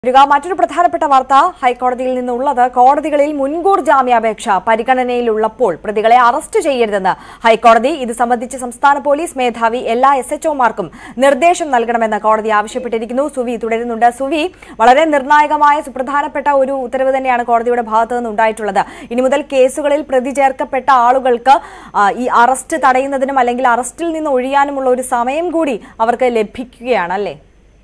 വരിക മറ്റൊരു പ്രധാനപ്പെട്ട വാർത്ത ഹൈക്കോടതിയിൽ നിന്നുള്ളത് കോടതികളിൽ മുൻകൂർ ജാമ്യാപേക്ഷ പരിഗണനയിലുള്ളപ്പോൾ പ്രതികളെ അറസ്റ്റ് ചെയ്യരുതെന്ന് ഹൈക്കോടതി ഇത് സംബന്ധിച്ച് സംസ്ഥാന പോലീസ് മേധാവി എല്ലാ എസ് എച്ച്ഒമാർക്കും നിർദ്ദേശം നൽകണമെന്ന് കോടതി ആവശ്യപ്പെട്ടിരിക്കുന്നു സുവി തുടരുന്നുണ്ട് സുവി വളരെ നിർണായകമായ സുപ്രധാനപ്പെട്ട ഒരു ഉത്തരവ് തന്നെയാണ് കോടതിയുടെ ഭാഗത്തു നിന്ന് ഉണ്ടായിട്ടുള്ളത് ഇനി മുതൽ കേസുകളിൽ പ്രതി ചേർക്കപ്പെട്ട ആളുകൾക്ക് ആ, ഈ അറസ്റ്റ് തടയുന്നതിനും അല്ലെങ്കിൽ അറസ്റ്റിൽ നിന്ന് ഒഴിയാനുമുള്ള ഒരു സമയം കൂടി അവർക്ക് ലഭിക്കുകയാണ് അല്ലേ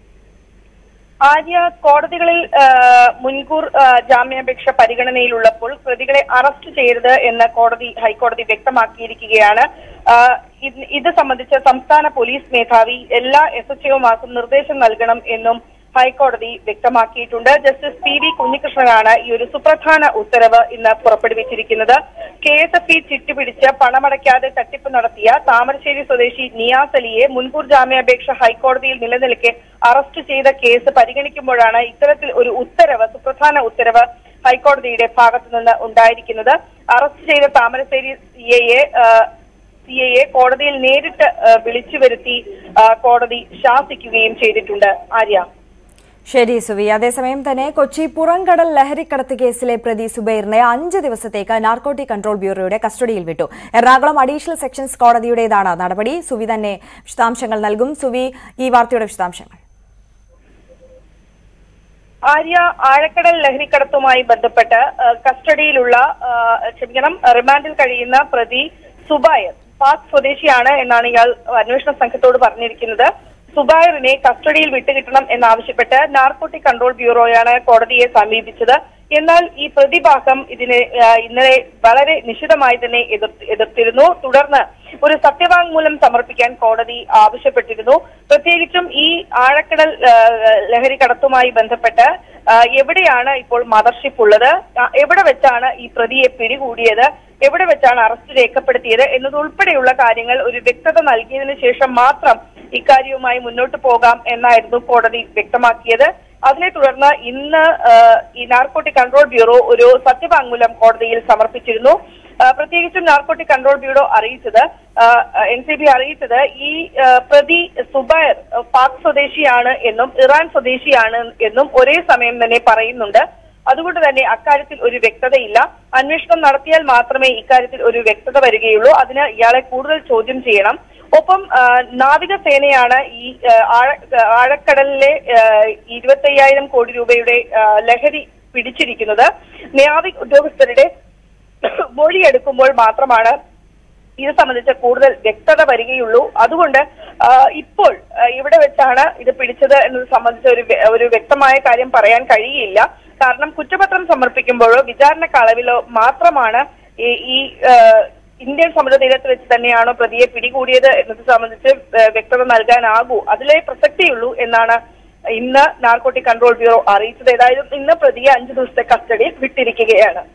ആര്യ കോടതികളിൽ ആ, മുൻകൂർ ആ, ജാമ്യാപേക്ഷ പരിഗണനയിലുള്ളപ്പോൾ പ്രതികളെ അറസ്റ്റ് ചെയ്യരുത് എന്ന് കോടതി ഹൈക്കോടതി വ്യക്തമാക്കിയിരിക്കുകയാണ് ആ, ഇത് ഇത് സംബന്ധിച്ച് സംസ്ഥാന പോലീസ് മേധാവി എല്ലാ എസ് എച്ച് ഒമാർക്കും നിർദ്ദേശം നൽകണം എന്നും ഹൈക്കോടതി വ്യക്തമാക്കിയിട്ടുണ്ട് ജസ്റ്റിസ് പി വി കുഞ്ഞികൃഷ്ണനാണ് ഈ ഒരു സുപ്രധാന ഉത്തരവ് ഇന്ന് പുറപ്പെടുവിച്ചിരിക്കുന്നത് കെ എസ് എഫ് ഇ ചിട്ടുപിടിച്ച് പണമടയ്ക്കാതെ തട്ടിപ്പ് നടത്തിയ താമരശ്ശേരി സ്വദേശി നിയാസ് അലിയെ മുൻകൂർ ജാമ്യാപേക്ഷ ഹൈക്കോടതിയിൽ നിലനിൽക്കെ അറസ്റ്റ് ചെയ്ത കേസ് പരിഗണിക്കുമ്പോഴാണ് ഇത്തരത്തിൽ ഒരു ഉത്തരവ് സുപ്രധാന ഉത്തരവ് ഹൈക്കോടതിയുടെ ഭാഗത്തു നിന്ന് ഉണ്ടായിരിക്കുന്നത് അറസ്റ്റ് ചെയ്ത താമരശ്ശേരി സി എയെ സി എയെ കോടതിയിൽ നേരിട്ട് ആ, വിളിച്ചു വരുത്തി ആ, കോടതി ശാസിക്കുകയും ചെയ്തിട്ടുണ്ട് ആര്യ ശരി സുവി അതേസമയം തന്നെ കൊച്ചി പുറംകടൽ ലഹരിക്കടത്ത് കേസിലെ പ്രതി സുബൈറിനെ അഞ്ച് ദിവസത്തേക്ക് നാർക്കോട്ടിക് കൺട്രോൾ ബ്യൂറോയുടെ കസ്റ്റഡിയിൽ വിട്ടു എറണാകുളം അഡീഷണൽ സെക്ഷൻസ് കോടതിയുടേതാണ് നടപടി സുവി തന്നെ വിശദാംശങ്ങൾ നൽകും സുവി ഈ വാർത്തയുടെ വിശദാംശങ്ങൾ ആര്യ ആഴക്കടൽ ലഹരിക്കടത്തുമായി ബന്ധപ്പെട്ട് ആ, കസ്റ്റഡിയിലുള്ള ആ, ക്ഷമിക്കണം റിമാൻഡിൽ കഴിയുന്ന പ്രതി സുബൈർ പാക് സ്വദേശിയാണ് എന്നാണ് ഇയാൾ അന്വേഷണ സംഘത്തോട് പറഞ്ഞിരിക്കുന്നത് സുബൈറിനെ കസ്റ്റഡിയിൽ വിട്ടുകിട്ടണം എന്നാവശ്യപ്പെട്ട് നാർക്കോട്ടിക് കൺട്രോൾ ബ്യൂറോയാണ് കോടതിയെ സമീപിച്ചത് എന്നാൽ ഈ പ്രതിഭാഗം ഇതിനെ ആ, ഇന്നലെ വളരെ നിശിതമായി തന്നെ എതിർ- എതിർത്തിരുന്നു തുടർന്ന് ഒരു സത്യവാങ്മൂലം സമർപ്പിക്കാൻ കോടതി ആവശ്യപ്പെട്ടിരുന്നു പ്രത്യേകിച്ചും ഈ ആഴക്കടൽ ആ, ലഹരി കടത്തുമായി ബന്ധപ്പെട്ട് ആ, എവിടെയാണ് ഇപ്പോൾ മദർഷിപ്പ് ഉള്ളത് ആ, എവിടെ വെച്ചാണ് ഈ പ്രതിയെ പിടികൂടിയത് എവിടെ വെച്ചാണ് അറസ്റ്റ് രേഖപ്പെടുത്തിയത് എന്നതുൾപ്പെടെയുള്ള കാര്യങ്ങൾ ഒരു വ്യക്തത നൽകിയതിനു ശേഷം മാത്രം ഇക്കാര്യവുമായി മുന്നോട്ട് പോകാം എന്നായിരുന്നു കോടതി വ്യക്തമാക്കിയത് അതിനെ തുടർന്ന് ഇന്ന് ആ, ഈ നാർക്കോട്ടിക് കൺട്രോൾ ബ്യൂറോ ഒരു സത്യവാങ്മൂലം കോടതിയിൽ സമർപ്പിച്ചിരുന്നു ആ, പ്രത്യേകിച്ചും നാർക്കോട്ടിക് കൺട്രോൾ ബ്യൂറോ അറിയിച്ചത് എൻ സി ബി അറിയിച്ചത് ഈ ആ, പ്രതി സുബൈർ ആ, പാക് സ്വദേശിയാണ് എന്നും ഇറാൻ സ്വദേശിയാണ് എന്നും ഒരേ സമയം തന്നെ പറയുന്നുണ്ട് അതുകൊണ്ട് തന്നെ അക്കാര്യത്തിൽ ഒരു വ്യക്തതയില്ല അന്വേഷണം നടത്തിയാൽ മാത്രമേ ഇക്കാര്യത്തിൽ ഒരു വ്യക്തത വരികയുള്ളൂ അതിന് ഇയാളെ കൂടുതൽ ചോദ്യം ചെയ്യണം ഒപ്പം ആ, നാവികസേനയാണ് ഈ ആ, ആഴ- ആഴക്കടലിലെ ആ, ഇരുപത്തയ്യായിരം കോടി രൂപയുടെ ആ, ലഹരി പിടിച്ചിരിക്കുന്നത് നാവിക് ഉദ്യോഗസ്ഥരുടെ മൊഴിയെടുക്കുമ്പോൾ മാത്രമാണ് ഇത് സംബന്ധിച്ച് കൂടുതൽ വ്യക്തത വരികയുള്ളൂ അതുകൊണ്ട് ആ, ഇപ്പോൾ ആ, ഇവിടെ വെച്ചാണ് ഇത് പിടിച്ചത് എന്നത് സംബന്ധിച്ച ഒരു വ്യ- ഒരു വ്യക്തമായ കാര്യം പറയാൻ കഴിയില്ല കാരണം കുറ്റപത്രം സമർപ്പിക്കുമ്പോഴോ വിചാരണ കളവിലോ മാത്രമാണ് ഈ ഈ ആ, ഇന്ത്യൻ സമുദ്രതീരത്ത് വെച്ച് തന്നെയാണോ പ്രതിയെ പിടികൂടിയത് എന്നത് സംബന്ധിച്ച് ആ, വ്യക്തത നൽകാനാകൂ അതിലേ പ്രസക്തിയുള്ളൂ എന്നാണ് ഇന്ന് നാർക്കോട്ടിക് കൺട്രോൾ ബ്യൂറോ അറിയിച്ചത് ഏതായാലും ഇന്ന് പ്രതിയെ അഞ്ചു ദിവസത്തെ കസ്റ്റഡിയിൽ വിട്ടിരിക്കുകയാണ്